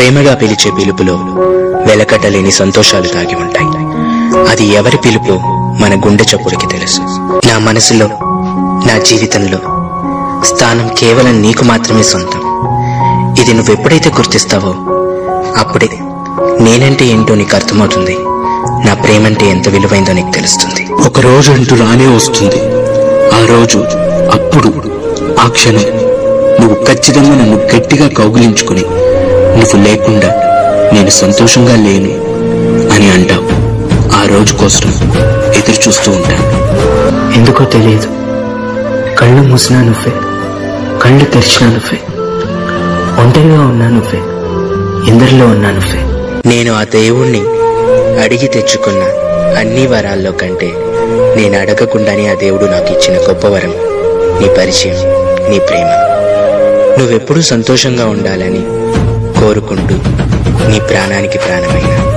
ప్రేమగా పిలిచే పిలుపులో వెలకట్టలేని సంతోషాలు దాగి ఉంటాయి అది ఎవరి పిలుపు మన గుండె చప్పుడికి తెలుసు నా మనసులో నా జీవితంలో స్థానం కేవలం నీకు మాత్రమే సొంతం ఇది నువ్వెప్పుడైతే గుర్తిస్తావో అప్పుడే నేనంటే ఏంటో నీకు అర్థమవుతుంది నా ప్రేమంటే ఎంత విలువైందో నీకు తెలుస్తుంది ఒక రోజు అంటూ రానే వస్తుంది ఆ రోజు అప్పుడు ఆ క్షణం నువ్వు ఖచ్చితంగా నన్ను గట్టిగా కౌగిలించుకుని నువ్వు లేకుండా నేను సంతోషంగా లేను అని అంటావు ఆ రోజు కోసం ఎదురు చూస్తూ ఉంటాను ఎందుకో తెలియదు కళ్ళు మూసినా నువ్వే కళ్ళు తెరిచినా నువ్వే ఒంటరిగా ఉన్నా నువ్వే ఎందరిలో ఉన్నా నువ్వే నేను ఆ దేవుణ్ణి అడిగి తెచ్చుకున్న అన్ని వరాల్లో కంటే నేను అడగకుండానే ఆ దేవుడు నాకు ఇచ్చిన గొప్ప వరం నీ పరిచయం నీ ప్రేమ నువ్వెప్పుడూ సంతోషంగా ఉండాలని కోరుకుంటూ నీ ప్రాణానికి ప్రాణమైన